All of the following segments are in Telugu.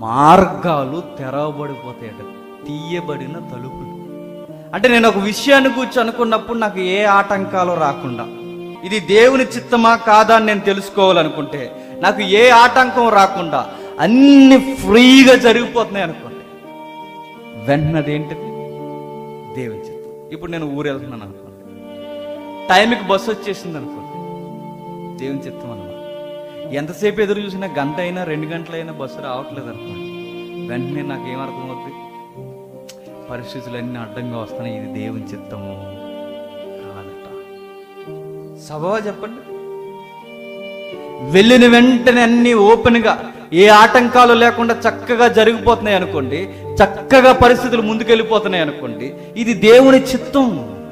మార్గాలు తెరవబడిపోతాయట తీయబడిన తలుపులు అంటే నేను ఒక విషయాన్ని కూర్చొని అనుకున్నప్పుడు నాకు ఏ ఆటంకాలు రాకుండా ఇది దేవుని చిత్తమా కాదా అని నేను తెలుసుకోవాలనుకుంటే నాకు ఏ ఆటంకం రాకుండా అన్ని ఫ్రీగా జరిగిపోతున్నాయి అనుకోండి వెంటనే అదేంటిది దేవుని చిత్తం ఇప్పుడు నేను ఊరు వెళ్తున్నాను అనుకోండి టైంకి బస్సు వచ్చేసింది అనుకోండి దేవుని చిత్తం అన్నమాట ఎంతసేపు ఎదురు చూసినా గంట అయినా రెండు గంటలైనా బస్సు రావట్లేదు అనుకోండి వెంటనే నాకు ఏమర్థం అవుద్ది పరిస్థితులన్నీ అడ్డంగా వస్తున్నాయి ఇది దేవుని చిత్తము కాదట సభవా చెప్పండి వెళ్ళిన వెంటనే అన్ని ఓపెన్గా ఏ ఆటంకాలు లేకుండా చక్కగా జరిగిపోతున్నాయి అనుకోండి చక్కగా పరిస్థితులు ముందుకెళ్ళిపోతున్నాయి అనుకోండి ఇది దేవుని చిత్తం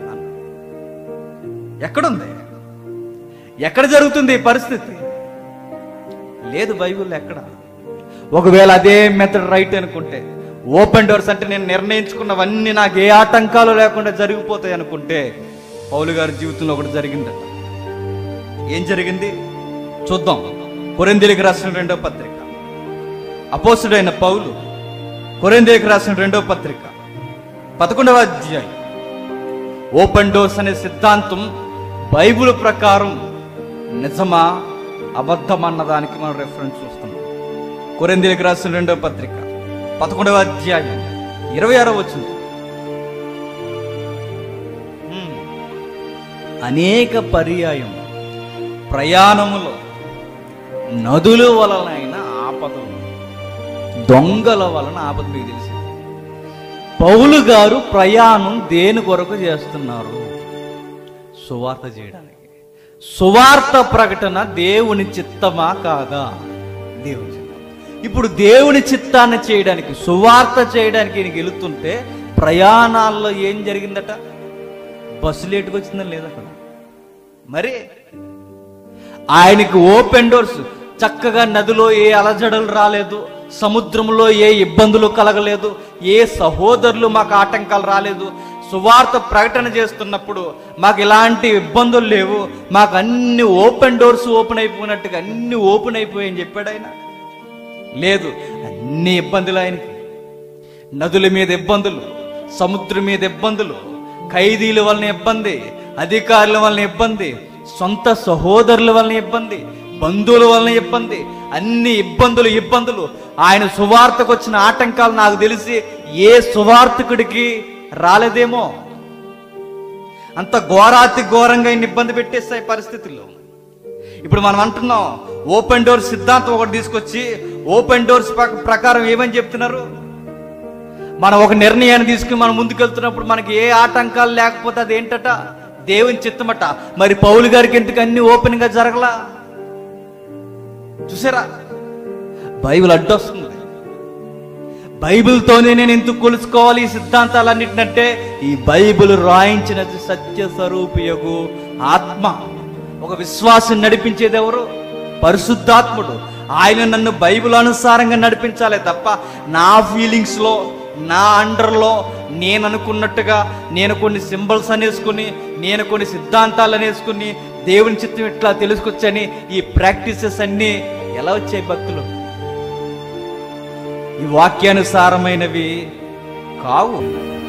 ఎక్కడుంది ఎక్కడ జరుగుతుంది ఈ పరిస్థితి లేదు బైబిల్ ఎక్కడ ఒకవేళ అదే మెథడ్ రైట్ అనుకుంటే ఓపెన్ డోర్స్ అంటే నేను నిర్ణయించుకున్నవన్నీ నాకు ఏ ఆటంకాలు లేకుండా జరిగిపోతాయి అనుకుంటే పౌలు గారి జీవితంలో ఒకటి జరిగిందట ఏం జరిగింది చూద్దాం కొరిందీలకు రాసిన రెండో పత్రిక అపోసుడైన పౌలు కొరిందీలకు రాసిన రెండో పత్రిక పదకొండవ అధ్యాయం ఓపెన్ డోర్స్ అనే సిద్ధాంతం బైబిల్ ప్రకారం నిజమా అబద్ధం అన్నదానికి మనం రెఫరెన్స్ చూస్తున్నాం కొరిందీలకు రాసిన రెండో పత్రిక పదకొండవ అధ్యాయం ఇరవై ఆరో వచ్చింది అనేక పర్యాయం ప్రయాణములో నదుల వలనైన ఆపదలు దొంగల వలన ఆపద మీకు తెలిసింది పౌలు గారు ప్రయాణం దేని కొరకు చేస్తున్నారు సువార్త చేయడానికి సువార్త ప్రకటన దేవుని చిత్తమా కాదా దేవుని చిత్తం ఇప్పుడు దేవుని చిత్తాన్ని చేయడానికి సువార్త చేయడానికి ఈయనకి వెళుతుంటే ప్రయాణాల్లో ఏం జరిగిందట బస్సు లేటుకు వచ్చిందని లేదు అక్కడ మరి ఆయనకి ఓపెన్ డోర్స్ చక్కగా నదిలో ఏ అలజడలు రాలేదు సముద్రంలో ఏ ఇబ్బందులు కలగలేదు ఏ సహోదరులు మాకు ఆటంకాలు రాలేదు సువార్త ప్రకటన చేస్తున్నప్పుడు మాకు ఇలాంటి ఇబ్బందులు లేవు మాకు అన్ని ఓపెన్ డోర్స్ ఓపెన్ అయిపోయినట్టుగా అన్ని ఓపెన్ అయిపోయాయని చెప్పాడు ఆయన లేదు అన్ని ఇబ్బందులు ఆయనకి నదుల మీద ఇబ్బందులు సముద్రం మీద ఇబ్బందులు ఖైదీల వలన ఇబ్బంది అధికారుల వలన ఇబ్బంది సొంత సహోదరుల వలన ఇబ్బంది బంధువుల వలన ఇబ్బంది అన్ని ఇబ్బందులు ఇబ్బందులు ఆయన సువార్తకు వచ్చిన ఆటంకాలు నాకు తెలిసి ఏ సువార్తకుడికి రాలేదేమో అంత ఘోరాతి ఘోరంగా ఇన్ని ఇబ్బంది పెట్టేస్తాయి పరిస్థితుల్లో ఇప్పుడు మనం అంటున్నాం ఓపెన్ డోర్స్ సిద్ధాంతం ఒకటి తీసుకొచ్చి ఓపెన్ డోర్స్ ప్రక- ప్రకారం ఏమని చెప్తున్నారు మనం ఒక నిర్ణయాన్ని తీసుకుని మనం ముందుకెళ్తున్నప్పుడు మనకి ఏ ఆటంకాలు లేకపోతే అది ఏంటట దేవుని చిత్తమట మరి పౌలు గారికి ఎందుకు అన్ని ఓపెన్ గా జరగలా చూసారా బైబిల్ అడ్డొస్తుంది బైబిల్తోనే నేను ఎందుకు కొలుసుకోవాలి ఈ సిద్ధాంతాలన్నిటినంటే ఈ బైబిల్ రాయించినది సత్య స్వరూపియగు ఆత్మ ఒక విశ్వాసం నడిపించేది ఎవరు పరిశుద్ధాత్ముడు ఆయన నన్ను బైబిల్ అనుసారంగా నడిపించాలి తప్ప నా ఫీలింగ్స్ లో నా అండర్లో నేను అనుకున్నట్టుగా నేను కొన్ని సింబల్స్ అనేసుకుని నేను కొన్ని సిద్ధాంతాలు అనేసుకుని దేవుని చిత్తం ఇట్లా తెలుసుకొచ్చని ఈ ప్రాక్టీసెస్ అన్నీ ఎలా వచ్చాయి భక్తులు ఈ వాక్యానుసారమైనవి కావు